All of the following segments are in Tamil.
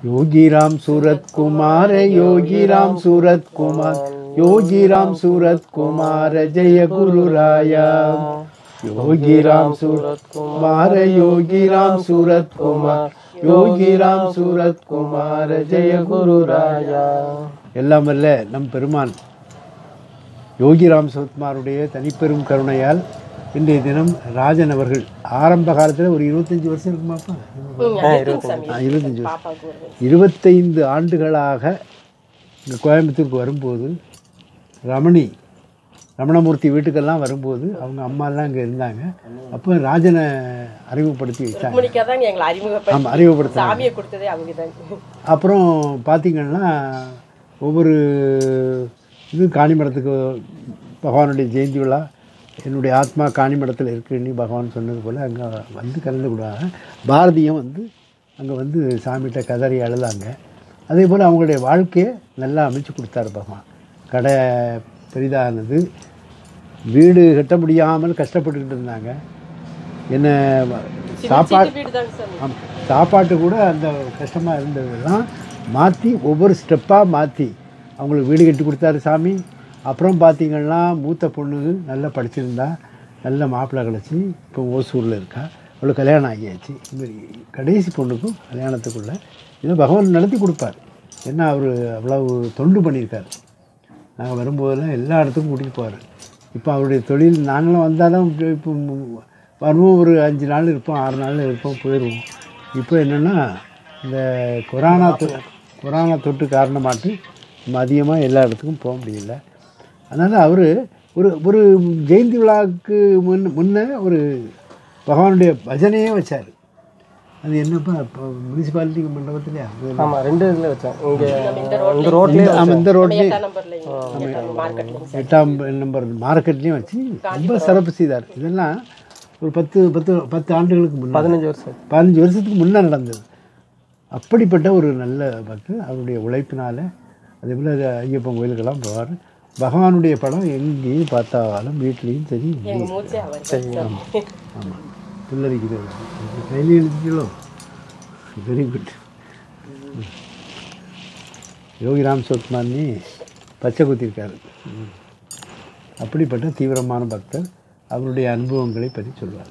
யோகிராம் சூரத் குமார யோகிராம் சூரத் குமார் யோகிராம் சூரத் குமார ஜெய குருராயா யோகிராம் சூரத் குமார யோகிராம் சூரத் குமார் யோகிராம் சூரத் குமார ஜெய குருராயா எல்லாம் வல்ல நம் பெருமான் யோகிராம் சரத்குமாருடைய தனிப்பெரும் கருணையால் இன்றைய தினம் ராஜன் அவர்கள் ஆரம்ப காலத்தில் ஒரு இருபத்தஞ்சி வருஷம் இருக்குமாப்பா ஆ, இருபத்தஞ்சி வருஷம் இருபத்தைந்து ஆண்டுகளாக இங்கே கோயம்புத்தூருக்கு வரும்போது ரமணி ரமணமூர்த்தி வீட்டுக்கெல்லாம் வரும்போது அவங்க அம்மாலாம் இங்கே இருந்தாங்க அப்போ ராஜனை அறிமுகப்படுத்தி வச்சாங்க முனிக்காதான் எங்களை அறிமுகப்படுத்தி ஆமாம் அறிமுகப்படுத்த சாமியை கொடுத்ததே அவங்க அப்புறம் பார்த்தீங்கன்னா ஒவ்வொரு இது காணிமடத்துக்கு பகவானுடைய ஜெயந்தி விழா என்னுடைய ஆத்மா காணிமடத்தில் இருக்குன்னு பகவான் சொன்னது போல் அங்கே வந்து கலந்து கூடாங்க பாரதியும் வந்து அங்கே வந்து சாமிகிட்ட கதறி அழுதாங்க அதே போல் அவங்களுடைய வாழ்க்கையை நல்லா அமைச்சு கொடுத்தாரு பகவான் கடை பெரிதானது வீடு கட்ட முடியாமல் கஷ்டப்பட்டுக்கிட்டு இருந்தாங்க என்ன சாப்பாடு வீடு தாங்க சாமி ஆமாம் சாப்பாட்டு கூட அந்த கஷ்டமாக இருந்ததெல்லாம் மாற்றி ஒவ்வொரு ஸ்டெப்பாக மாற்றி அவங்களுக்கு வீடு கட்டி கொடுத்தாரு சாமி அப்புறம் பார்த்தீங்கன்னா மூத்த பொண்ணு நல்லா படிச்சிருந்தா நல்ல மாப்பிள்ளை கிடச்சி இப்போ ஓசூரில் இருக்கா அவளுக்கு கல்யாணம் ஆகியாச்சு இந்த கடைசி பொண்ணுக்கும் கல்யாணத்துக்குள்ள இதை பகவான் நடத்தி கொடுப்பார் ஏன்னா அவர் அவ்வளவு தொண்டு பண்ணியிருக்காரு நாங்கள் வரும்போதெல்லாம் எல்லா இடத்துக்கும் கூட்டிகிட்டு போவார் இப்போ அவருடைய தொழில் நாங்களும் வந்தாலும் இப்போ வருவோம் ஒரு அஞ்சு நாள் இருப்போம் ஆறு நாள் இருப்போம் போயிடுவோம் இப்போ என்னென்னா இந்த கொரோனா தொ கொரோனா தொற்று காரணமாட்டு நம்ம அதிகமாக எல்லா இடத்துக்கும் போக முடியல அதனால் அவர் ஒரு ஒரு ஜெயந்தி விழாவுக்கு முன் முன்ன ஒரு பகவானுடைய பஜனையே வச்சார் அது என்னப்பா இப்போ முனிசிபாலிட்டி மண்டபத்துலையா அது ஆமா ரெண்டு இதுல வச்சேன் இங்க இந்த ரோட்லயே ஆமாம் இந்த ரோட்லேயே எட்டாம் நம்பர்ல எட்டாம் மார்க்கெட்ல எட்டாம் நம்பர் மார்க்கெட்லேயும் வச்சு ரொம்ப சிறப்பு செய்தார் இதெல்லாம் ஒரு பத்து பத்து பத்து ஆண்டுகளுக்கு முன்னாடி பதினஞ்சு வருஷம் பதினஞ்சு வருஷத்துக்கு முன்னே நடந்தது அப்படிப்பட்ட ஒரு நல்ல பக்தர் அவருடைய உழைப்பினால அதே போல் ஐயப்பன் கோயிலுக்கெல்லாம் போவார் பகவானுடைய படம் எங்கேயும் பார்த்தாலும் வீட்லேயும் சரி எங்க மூச்சே அவர் ஆமாம் புல்லரிக்கிறது கையில் எழுதிங்களோ வெரி குட் யோகிராம் சோத்மானி பச்சை குத்திருக்காரு ம். அப்படிப்பட்ட தீவிரமான பக்தர் அவருடைய அனுபவங்களை பற்றி சொல்வார்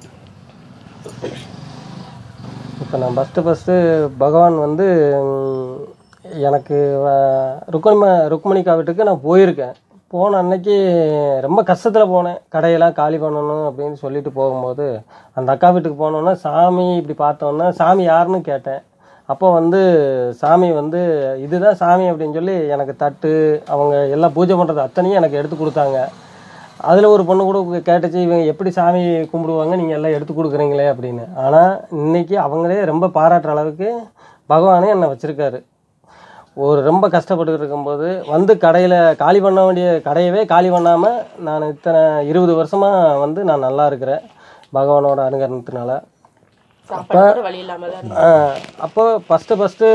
இப்போ நான் ஃபஸ்ட்டு ஃபஸ்ட்டு பகவான் வந்து ம், எனக்கு வ- ருக்மணி ருக்மணிக்கா வீட்டுக்கு நான் போயிருக்கேன் போன அன்னைக்கு ரொம்ப கஷ்டத்தில் போனேன் கடையெல்லாம் காலி பண்ணணும் அப்படின்னு சொல்லிட்டு போகும்போது அந்த அக்கா வீட்டுக்கு போனோன்னா சாமி இப்படி பார்த்தோன்னா சாமி யாருன்னு கேட்டேன் அப்போ வந்து சாமி வந்து இதுதான் சாமி அப்படின்னு சொல்லி எனக்கு தட்டு அவங்க எல்லாம் பூஜை பண்ணுறது அத்தனையும் எனக்கு எடுத்து கொடுத்தாங்க அதில் ஒரு பொண்ணு கூட கேட்டுச்சு இவங்க எப்படி சாமி கும்பிடுவாங்க நீங்கள் எல்லாம் எடுத்து கொடுக்குறீங்களே அப்படின்னு ஆனால் இன்னைக்கு அவங்களே ரொம்ப பாராட்டுற அளவுக்கு பகவானே என்னை வச்சுருக்காரு ஒரு ரொம்ப கஷ்டப்பட்டு இருக்கும்போது வந்து கடையில் காலி பண்ண வேண்டிய கடையவே காலி பண்ணாமல் நான் இத்தனை இருபது வருஷமாக வந்து நான் நல்லா இருக்கிறேன் பகவானோட அனுகரணத்தினால சாப்பாடு கூட வழி இல்லாம தான் இருந்தோம். ஆஹ் அப்போ ஃபஸ்ட்டு ஃபஸ்ட்டு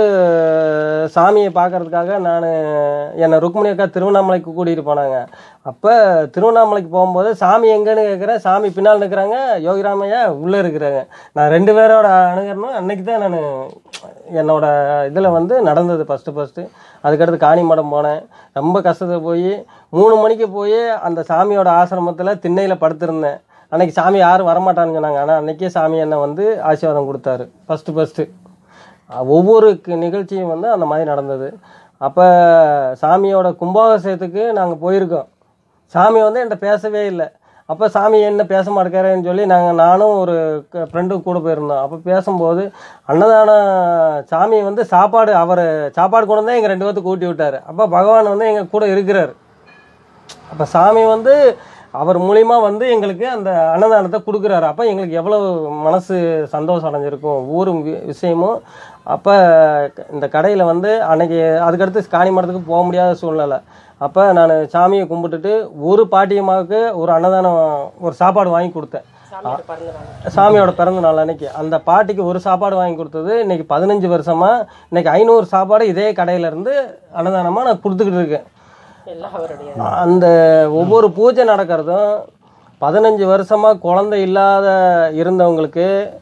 சாமியை பார்க்கறதுக்காக நான் என்னை ருக்மணி அக்கா திருவண்ணாமலைக்கு கூட்டிகிட்டு போனாங்க அப்போ திருவண்ணாமலைக்கு போகும்போது சாமி எங்கன்னு கேட்குறேன் சாமி பின்னால் நிற்கிறாங்க யோகிராமையா உள்ளே இருக்கிறாங்க நான் ரெண்டு பேரோட அணுகிறனும் அன்னைக்கு தான் நான் என்னோட இதில் வந்து நடந்தது ஃபஸ்ட்டு ஃபஸ்ட்டு அதுக்கடுத்து காணிமடம் போனேன் ரொம்ப கஷ்டத்தை போய் மூணு மணிக்கு போய் அந்த சாமியோட ஆசிரமத்தில் திண்ணையில் படுத்திருந்தேன் அன்னைக்கு சாமி யாரும் வரமாட்டான்னு சொன்னாங்க ஆனால் அன்னைக்கே சாமி என்ன வந்து ஆசீர்வாதம் கொடுத்தாரு ஃபஸ்ட்டு ஃபஸ்ட்டு ஒவ்வொரு கு- நிகழ்ச்சியும் வந்து அந்த மாதிரி நடந்தது அப்போ சாமியோட கும்பாபிஷேகத்துக்கு நாங்கள் போயிருக்கோம் சாமி வந்து என்கிட்ட பேசவே இல்லை அப்போ சாமி என்ன பேச மாட்டேங்கிறேன்னு சொல்லி நாங்கள் நானும் ஒரு ஃப்ரெண்டும் கூட போயிருந்தோம் அப்போ பேசும்போது அன்னதானம் சாமி வந்து சாப்பாடு அவர் சாப்பாடு கொண்டு தான் எங்கள் ரெண்டு பேர்த்துக்கு ஊட்டி விட்டார் அப்போ பகவான் வந்து எங்கள் கூட இருக்கிறார் அப்போ சாமி வந்து அவர் மூலியமா வந்து எங்களுக்கு அந்த அன்னதானத்தை கொடுக்குறாரு அப்போ எங்களுக்கு எவ்வளவு மனசு சந்தோஷம் அடைஞ்சிருக்கும் ஒவ்வொரு வி- விஷயமும் அப்போ இந்த கடையில் வந்து அன்னைக்கு அதுக்கடுத்து காணி மடத்துக்கு போக முடியாத சூழ்நிலை அப்போ நான் சாமியை கும்பிட்டுட்டு ஒரு பாட்டியம்மாவுக்கு ஒரு அன்னதானம் ஒரு சாப்பாடு வாங்கி கொடுத்தேன் சாமியோட பிறந்தநாள் சாமியோட பிறந்த நாள் அன்னைக்கு அந்த பாட்டிக்கு ஒரு சாப்பாடு வாங்கி கொடுத்தது இன்னைக்கு பதினஞ்சு வருஷமா இன்னைக்கு ஐநூறு சாப்பாடு இதே கடையில இருந்து அன்னதானமா நான் கொடுத்துக்கிட்டு இருக்கேன் எல்லாம் அவருடைய அந்த ஒவ்வொரு பூஜை நடக்கிறதும் பதினஞ்சு வருஷமா குழந்தை இல்லாத இருந்தவங்களுக்கு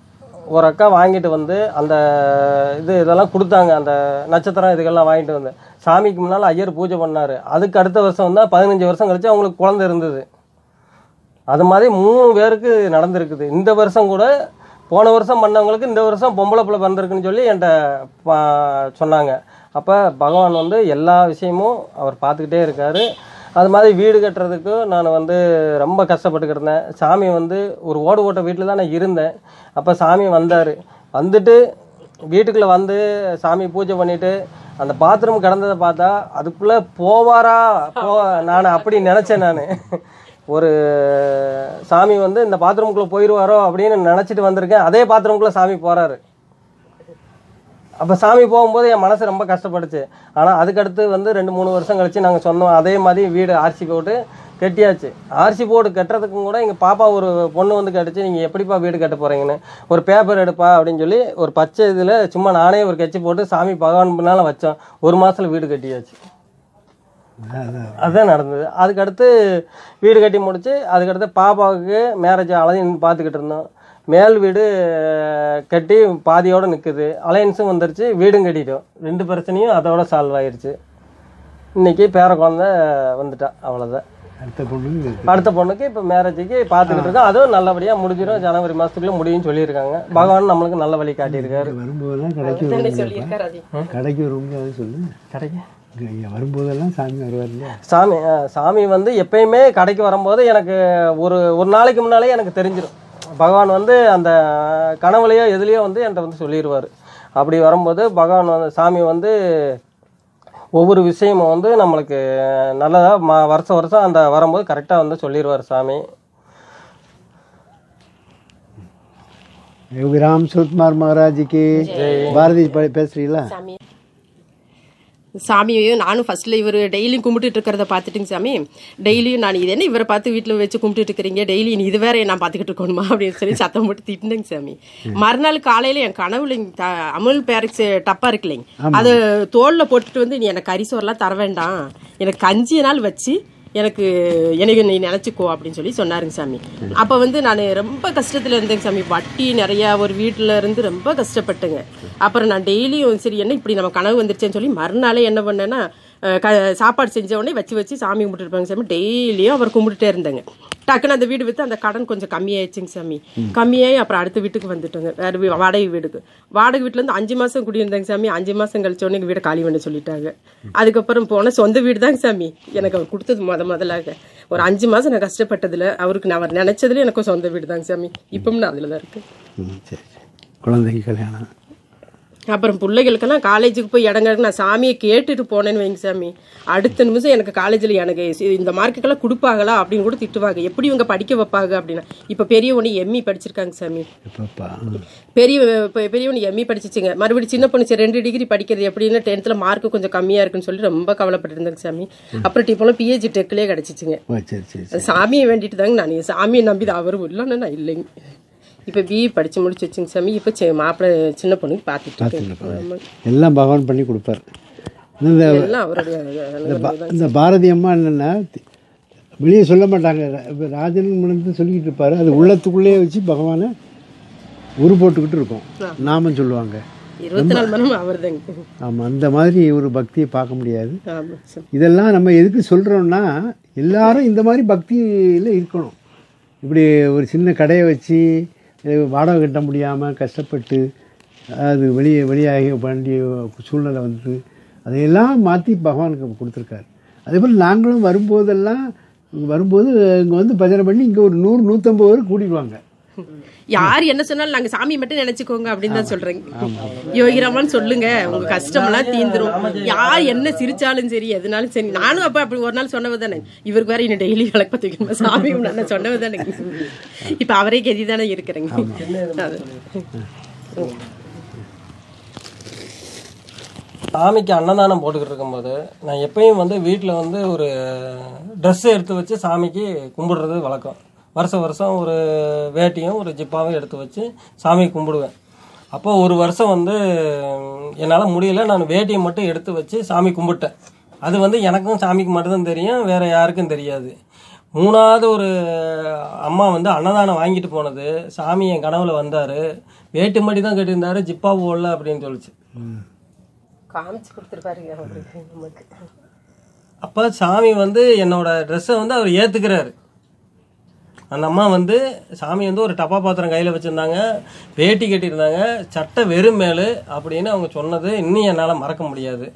ஒரு அக்கா வாங்கிட்டு வந்து அந்த இது இதெல்லாம் கொடுத்தாங்க அந்த நட்சத்திரம் இதுக்கெல்லாம் வாங்கிட்டு வந்து சாமிக்கு முன்னால் ஐயர் பூஜை பண்ணார் அதுக்கு அடுத்த வருஷம் தான் பதினஞ்சு வருஷம் கழிச்சு அவங்களுக்கு குழந்தை இருந்தது அது மாதிரி மூணு பேருக்கு நடந்திருக்குது இந்த வருஷம் கூட போன வருஷம் பண்ணவங்களுக்கு இந்த வருஷம் பொம்பளை பிள்ளை பிறந்திருக்குன்னு சொல்லி என்கிட்ட பா- சொன்னாங்க அப்போ பகவான் வந்து எல்லா விஷயமும் அவர் பார்த்துக்கிட்டே இருக்காரு அது மாதிரி வீடு கட்டுறதுக்கு நான் வந்து ரொம்ப கஷ்டப்பட்டுக்கிட்டு இருந்தேன் சாமி வந்து ஒரு ஓடு ஓட்ட வீட்டில் தான் நான் இருந்தேன் அப்போ சாமி வந்தார் வந்துட்டு வீட்டுக்குள்ளே வந்து சாமி பூஜை பண்ணிட்டு அந்த பாத்ரூம் கிடந்ததை பார்த்தா அதுக்குள்ளே போவாரா போ நான் அப்படி நினச்சேன் நான் ஒரு சாமி வந்து இந்த பாத்ரூம்குள்ளே போயிடுவாரோ அப்படின்னு நினச்சிட்டு வந்திருக்கேன் அதே பாத்ரூம்குள்ளே சாமி போகிறாரு அப்போ சாமி போகும்போது என் மனசு ரொம்ப கஷ்டப்பட்டுச்சு ஆனால் அதுக்கடுத்து வந்து ரெண்டு மூணு வருஷம் கழிச்சு நாங்கள் சொன்னோம் அதே மாதிரி வீடு ஆர்சி போட்டு கட்டியாச்சு ஆர்சி போர்டு கட்டுறதுக்கும் கூட எங்கள் பாப்பா ஒரு பொண்ணு வந்து கேட்டுச்சு நீங்கள் எப்படிப்பா வீடு கட்ட போகிறீங்கன்னு ஒரு பேப்பர் எடுப்பா அப்படின்னு சொல்லி ஒரு பச்சை இதில் சும்மா நானே ஒரு கட்சி போட்டு சாமி பகவான் பின்னால வச்சோம் ஒரு மாதத்தில் வீடு கட்டியாச்சு அதான் அதுதான் நடந்தது அதுக்கடுத்து வீடு கட்டி முடிச்சு அதுக்கடுத்து பாப்பாவுக்கு மேரேஜ் அலையன் பார்த்துக்கிட்டு இருந்தோம் மேல் வீடு அஹ், கட்டி பாதியோடு நிற்குது அலையன்ஸும் வந்துருச்சு வீடும் கட்டிட்டோம் ரெண்டு பிரச்சனையும் அதோட சால்வ் ஆயிருச்சு இன்னைக்கு பேர குழந்தை வந்துட்டா அவ்வளோதான் அடுத்த பொண்ணு அடுத்த பொண்ணுக்கு இப்போ மேரேஜுக்கு பார்த்துக்கிட்டு இருக்கோம் அதுவும் நல்லபடியாக முடிஞ்சிடும் ஜனவரி மாதத்துக்குள்ளே முடியும்னு சொல்லியிருக்காங்க பகவான் நம்மளுக்கு நல்ல வழி காட்டியிருக்காரு வரும்போதெல்லாம் கடைக்கு தானே வருவீங்கப்பா சொல்லியிருக்காரு அது கடைக்கு வருவீங்க அதை சொல்லு கிடைக்கும் இங்க இங்க வரும்போதெல்லாம் சாமி வருவார் இல்லையா சாமி ஆ, சாமி வந்து எப்பயுமே கடைக்கு வரும்போது எனக்கு ஒரு ஒரு நாளைக்கு முன்னாலே எனக்கு தெரிஞ்சிடும் பகவான் வந்து அந்த கனவுலையோ எதுலேயோ வந்து என்கிட்ட வந்து சொல்லிடுவார் அப்படி வரும்போது பகவான் வந்து சாமி வந்து ஒவ்வொரு விஷயமும் வந்து நம்மளுக்கு நல்லதாக மா வருஷம் வருஷம் அந்த வரும்போது கரெக்டாக வந்து சொல்லிடுவார் சாமி யோகிராம் சுத்மார் மகாராஜுக்கு பாரதி ப- பேசுறீங்களா சாமி சாமியையும் நானும் ஃபர்ஸ்ட்ல இவர் டெய்லியும் கும்பிட்டுட்டு இருக்கிறத பார்த்துட்டுங்க சாமி டெய்லியும் நான் இது என்ன இவரை பார்த்து வீட்டில் வச்சு கும்பிட்டுட்டு இருக்கிறீங்க டெய்லி நீ இது வேற நான் பார்த்துக்கிட்டு இருக்கணுமா அப்படின்னு சொல்லி சத்தம் போட்டு திட்டினேங்க சாமி மறுநாள் காலையில என் கனவுல இங்க த- அமுல் பேரக்ஸ் டப்பா இருக்குல்லைங்க அதை தோல்ல போட்டுட்டு வந்து நீ எனக்கு கரிசோரெல்லாம் தர வேண்டாம் எனக்கு கஞ்சி நாள் வச்சு எனக்கு எனக்கு நீ நினச்சிக்கோ அப்படின்னு சொல்லி சொன்னாருங்க சாமி அப்போ வந்து நான் ரொம்ப கஷ்டத்தில் இருந்தேங்க சாமி வட்டி நிறையா ஒரு வீட்டில் இருந்து ரொம்ப கஷ்டப்பட்டேங்க அப்புறம் நான் டெய்லியும் சரி என்ன இப்படி நம்ம கனவு வந்துருச்சேன்னு சொல்லி மறுநாளே என்ன பண்ணேன்னா அஹ், க சாப்பாடு செஞ்ச உடனே வச்சு வச்சு சாமி கும்பிட்டுருப்பாங்க சாமி டெய்லியும் அவர் கும்பிட்டுட்டே இருந்தேங்க டக்குன்னு அந்த வீடு விற்று அந்த கடன் கொஞ்சம் கம்மியாயிடுச்சுங்க சாமி கம்மியாகி அப்புறம் அடுத்த வீட்டுக்கு வந்துட்டோங்க வேற வீ- வாடகை வீடுக்கு வாடகை வீட்டுல இருந்து அஞ்சு மாசம் குடியிருந்தாங்க சாமி அஞ்சு மாசம் கழிச்ச உடனே எங்க வீடை காலி பண்ண சொல்லிட்டாங்க அதுக்கப்புறம் போன சொந்த வீடு தாங்க சாமி எனக்கு அவர் கொடுத்தது முத முதலாக ஒரு அஞ்சு மாசம் நான் கஷ்டப்பட்டதுல அவருக்கு நான் அவர் நினைச்சதுல எனக்கும் சொந்த வீடு தாங்க சாமி இப்பவும் நான் அதுல தான் இருக்கேன் ம் சரி சரி குழந்தைக்கு கல்யாணம் அப்புறம் பிள்ளைகளுக்கெல்லாம் காலேஜுக்கு போய் இடங்க நான் சாமியை கேட்டுட்டு போனேன்னு வைங்க சாமி அடுத்த நிமிஷம் எனக்கு காலேஜில் எனக்கு சி- இந்த மார்க்குக்கெல்லாம் கொடுப்பாங்களா அப்படின்னு கூட திட்டுவாங்க எப்படி இவங்க படிக்க வைப்பாங்க அப்படின்னா இப்போ பெரிய ஒன்று எம்இ படிச்சிருக்காங்க சாமி எப்பப்பா பெரிய பெ- பெரிய ஒன்று எம்இ படிச்சிச்சுங்க மறுபடியும் சின்ன பொண்ணு சரி ரெண்டு டிகிரி படிக்கிறது எப்படின்னு டென்த்தில் மார்க் கொஞ்சம் கம்மியாக இருக்குன்னு சொல்லி ரொம்ப கவலைப்பட்டு இருந்தேங்க சாமி அப்புறம் இப்போலாம் பிஹெச்டி டெக்லேயே கிடச்சிச்சுங்க ஓ சரி சரி சரி சாமியை வேண்டிட்டு தாங்க நான் சாமியை நம்பி தான் அவரும் இல்லைன்னு நான் இல்லைங்க இப்போ பிஇ படிச்சு முடிச்சு வச்சுங்க சாமி இப்போ மாப்பிள்ளை சின்ன பொண்ணுக்கு பார்த்துட்டு இருக்கேன் ஆமாங்க. எல்லாம் பகவான் பண்ணி கொடுப்பார் இந்த எல்லாம் அவருடைய இந்த பா- இந்த பாரதி அம்மா என்னன்னா வெளியே சொல்ல மாட்டாங்க இப்ப ராஜன் மனது சொல்லிக்கிட்டு இருப்பாரு அது உள்ளத்துக்குள்ளேயே வச்சு பகவானை உரு போட்டுக்கிட்டு இருக்கோம் நாமம் சொல்லுவாங்க இருபத்தி நாலு மணி நேரம் அவர் தாங்க ஆமாம் அந்த மாதிரி ஒரு பக்தியை பார்க்க முடியாது ஆமாம் சார் இதெல்லாம் நம்ம எதுக்கு சொல்கிறோம்னா எல்லாரும் இந்த மாதிரி பக்தியில் இருக்கணும் இப்படி ஒரு சின்ன கடையை வச்சு அஹ், வாடகை கட்ட முடியாமல் கஷ்டப்பட்டு அது வெளியே வெளியாகி வேண்டிய சூழ்நிலை வந்து அதையெல்லாம் மாற்றி பகவானுக்கு கொடுத்துருக்காரு அதே போல் நாங்களும் வரும்போதெல்லாம் இங்க வரும்போது இங்கே வந்து பஜனை பண்ணி இங்கே ஒரு நூறு நூற்றம்பது பேர் கூட்டிடுவாங்க யார் என்ன சொன்னாலும் நாங்க சாமி மட்டும் நினைச்சுக்கோங்க அப்படின்னு தான் சொல்றேங்க யோகிராமான்னு சொல்லுங்க உங்க கஷ்டமெல்லாம் தீந்துரும் யார் என்ன சிரிச்சாலும் சரி எதுனாலும் சரி நானும் அப்ப அப்படி ஒரு நாள் சொன்னவ தானே இவருக்கு வேற இன்னும் டெய்லி விளக்கு பத்தி வைக்கணுமா சாமி நான் சொன்னவ தானே இப்ப அவரே கெதி தானே இருக்கிறேங்க அது. சாமிக்கு அன்னதானம் போட்டுக்கிட்டு இருக்கும்போது நான் எப்பயும் வந்து வீட்டில் வந்து ஒரு ட்ரெஸ்ஸை எடுத்து வச்சு சாமிக்கு கும்பிடுறது வழக்கம் வருஷம் வருஷம் ஒரு வேட்டியும் ஒரு ஜிப்பாவும் எடுத்து வச்சு சாமி கும்பிடுவேன் அப்போ ஒரு வருஷம் வந்து என்னால் முடியல நான் வேட்டியை மட்டும் எடுத்து வச்சு சாமி கும்பிட்டேன் அது வந்து எனக்கும் சாமிக்கு மட்டும்தான் தெரியும் வேற யாருக்கும் தெரியாது மூணாவது ஒரு அம்மா வந்து அன்னதானம் வாங்கிட்டு போனது சாமி என் கனவுல வந்தாரு வேட்டு மடி தான் கட்டியிருந்தாரு ஜிப்பா போடல அப்படின்னு சொல்லிச்சு காமிச்சு கொடுத்துருப்பாருங்க அவருக்கு நமக்கு அப்போ சாமி வந்து என்னோட ட்ரெஸ்ஸை வந்து அவர் ஏற்றுக்கிறாரு அந்த அம்மா வந்து சாமி வந்து ஒரு டப்பா பாத்திரம் கையில் வச்சுருந்தாங்க வேட்டி கட்டியிருந்தாங்க சட்டை வெறும் மேலு அப்படின்னு அவங்க சொன்னது இன்னும் என்னால் மறக்க முடியாது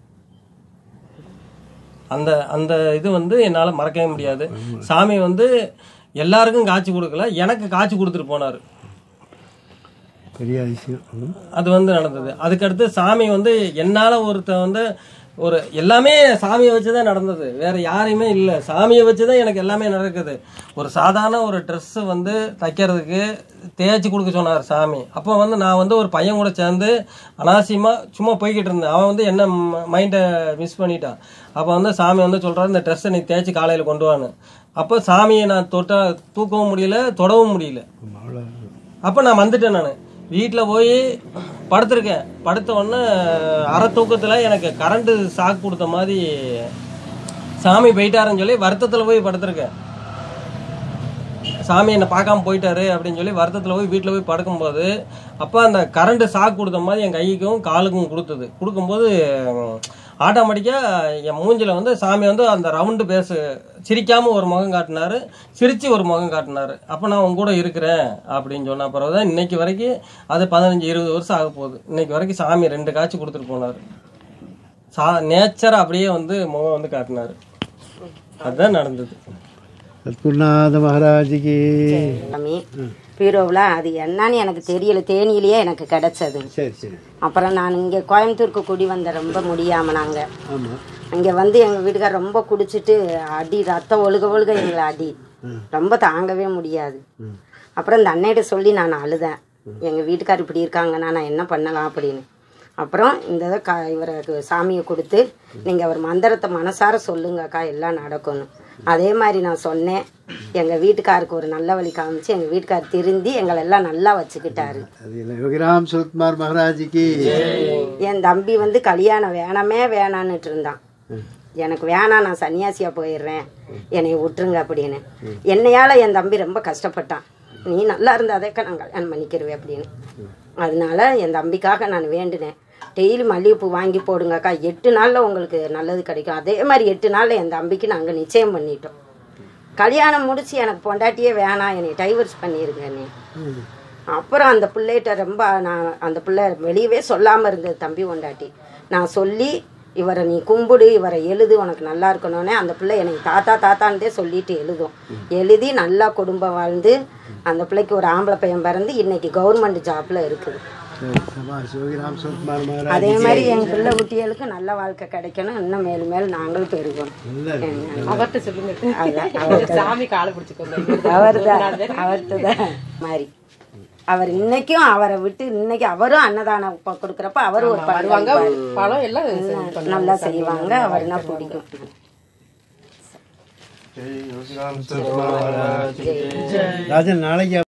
அந்த அந்த இது வந்து என்னால் மறக்கவே முடியாது சாமி வந்து எல்லாருக்கும் காட்சி கொடுக்கல எனக்கு காட்சி கொடுத்துட்டு போனார் பெரிய விஷயம் ம். அது வந்து நடந்தது அதுக்கடுத்து சாமி வந்து என்னால் ஒருத்த வந்து ஒரு எல்லாமே சாமியை வச்சு தான் நடந்தது வேற யாரையுமே இல்லை சாமியை வச்சு தான் எனக்கு எல்லாமே நடக்குது ஒரு சாதாரண ஒரு ட்ரெஸ்ஸு வந்து தைக்கிறதுக்கு தேய்ச்சி கொடுக்க சொன்னார் சாமி அப்போ வந்து நான் வந்து ஒரு பையன் கூட சேர்ந்து அனாவசியமாக சும்மா போய்கிட்டு இருந்தேன் அவன் வந்து என்ன மைண்டை மிஸ் பண்ணிட்டான் அப்போ வந்து சாமி வந்து சொல்கிறாரு இந்த ட்ரெஸ்ஸை நீ தேய்ச்சி காலையில் கொண்டு வான்னு அப்போ சாமியை நான் தொட்ட தூக்கவும் முடியல தொடவும் முடியல அவ்வளோ அப்போ நான் வந்துட்டேன் நான் வீட்டில் போய் படுத்திருக்கேன் படுத்த உடனே அரை தூக்கத்தில் எனக்கு கரண்ட்டு ஷாக் கொடுத்த மாதிரி சாமி போயிட்டாருன்னு சொல்லி வருத்தத்தில் போய் படுத்திருக்கேன் சாமி என்னை பார்க்காம போயிட்டாரு அப்படின்னு சொல்லி வருத்தத்தில் போய் வீட்டில் போய் படுக்கும்போது அப்போ அந்த கரண்ட் ஷாக் கொடுத்த மாதிரி என் கைக்கும் காலுக்கும் கொடுத்தது கொடுக்கும்போது ஆட்டோமேட்டிக்காக என் மூஞ்சில வந்து சாமி வந்து அந்த ரவுண்டு பேசு சிரிக்காம ஒரு முகம் காட்டினாரு சிரிச்சு ஒரு முகம் காட்டினாரு அப்போ நான் உன் கூட இருக்கிறேன் அப்படின்னு சொன்ன பிறகு தான் இன்னைக்கு வரைக்கும் அது பதினஞ்சு இருபது வருஷம் ஆக போகுது இன்னைக்கு வரைக்கும் சாமி ரெண்டு காட்சி கொடுத்துட்டு போனார் சா நேச்சர் அப்படியே வந்து முகம் வந்து காட்டினாரு அதுதான் நடந்தது சத்குருநாத மகாராஜுக்கு சாமி பீரோவில் அது என்னன்னு எனக்கு தெரியல தேனியிலேயே எனக்கு கிடைச்சது சரி சரி அப்புறம் நான் இங்கே கோயம்புத்தூருக்கு குடி வந்த ரொம்ப முடியாமல் நாங்கள் ஆமாம் இங்கே வந்து எங்கள் வீட்டுக்கார் ரொம்ப குடிச்சிட்டு அடி ரத்தம் ஒழுக ஒழுக எங்களை அடி ரொம்ப தாங்கவே முடியாது அப்புறம் இந்த அன்னையிட்ட சொல்லி நான் அழுதேன் எங்கள் வீட்டுக்கார் இப்படி இருக்காங்கன்னா நான் என்ன பண்ணலாம் அப்படின்னு அப்புறம் இந்த இதை க இவருக்கு சாமியை கொடுத்து நீங்கள் அவர் மந்திரத்தை மனசார சொல்லுங்கக்கா எல்லாம் நடக்கும்னு அதே மாதிரி நான் சொன்னேன் எங்கள் வீட்டுக்காருக்கு ஒரு நல்ல வழி காமிச்சு எங்கள் வீட்டுக்கார் திருந்தி எங்களை எல்லாம் நல்லா வச்சுக்கிட்டாரு அது இல்லை யோகிராம் சுரத்குமார் மகாராஜுக்கு என் தம்பி வந்து கல்யாணம் வேணாமே வேணான்னுட்டு இருந்தான் எனக்கு வேணாம் நான் சன்னியாசியாக போயிடுறேன் என்னை விட்டுருங்க அப்படின்னு என்னையால் என் தம்பி ரொம்ப கஷ்டப்பட்டான் நீ நல்லா இருந்தாதேக்கா நான் கல்யாணம் பண்ணிக்கிருவேன் அப்படின்னு அதனால என் தம்பிக்காக நான் வேண்டினேன் டெய்லி மல்லிகைப்பூ வாங்கி போடுங்கக்கா எட்டு நாளில் உங்களுக்கு நல்லது கிடைக்கும் அதே மாதிரி எட்டு நாளில் என் தம்பிக்கு நாங்கள் நிச்சயம் பண்ணிட்டோம் கல்யாணம் முடிச்சு எனக்கு பொண்டாட்டியே வேணாம் என்னை டைவர்ஸ் பண்ணியிருக்கேன்னு அப்புறம் அந்த பிள்ளைகிட்ட ரொம்ப நான் அந்த பிள்ளை வெளியவே சொல்லாமல் இருந்தது தம்பி பொண்டாட்டி நான் சொல்லி இவரை நீ கும்பிடு இவரை எழுது உனக்கு நல்லா இருக்கணும்னே அந்த பிள்ளை எனக்கு தாத்தா தாத்தான்தே சொல்லிட்டு எழுதும் எழுதி நல்லா குடும்பம் வாழ்ந்து அந்த பிள்ளைக்கு ஒரு ஆம்பளை பையன் பிறந்து இன்னைக்கு கவர்மெண்ட் ஜாப்ல இருக்குது சரி சபாஷ் யோகிராம் சுரத்குமார் மகாராஜ் அதே மாதிரி எங்க பிள்ளை குட்டிகளுக்கு நல்ல வாழ்க்கை கிடைக்கணும் இன்னும் மேலும் மேலும் நாங்களும் பெருகணும் நல்லா இருக்கு. அவர்கிட்ட சொல்லுங்க அதான் அவர்கிட்ட சாமி காலை பிடிச்சிக்கோங்க அவர்தான் அவர்கிட்ட தான் மாதிரி அவர் இன்னைக்கும் அவரை விட்டு இன்னைக்கு அவரும் அன்னதானம் ப- கொடுக்கறப்ப அவரும் ஒரு பங்கு வருவாங்க வாங்குவாரு. பழம் எல்லாம் பண்ணுவாங்க. நல்லா செய்வாங்க அவர்னா பிடிக்கும் ராஜன் நாளைக்கு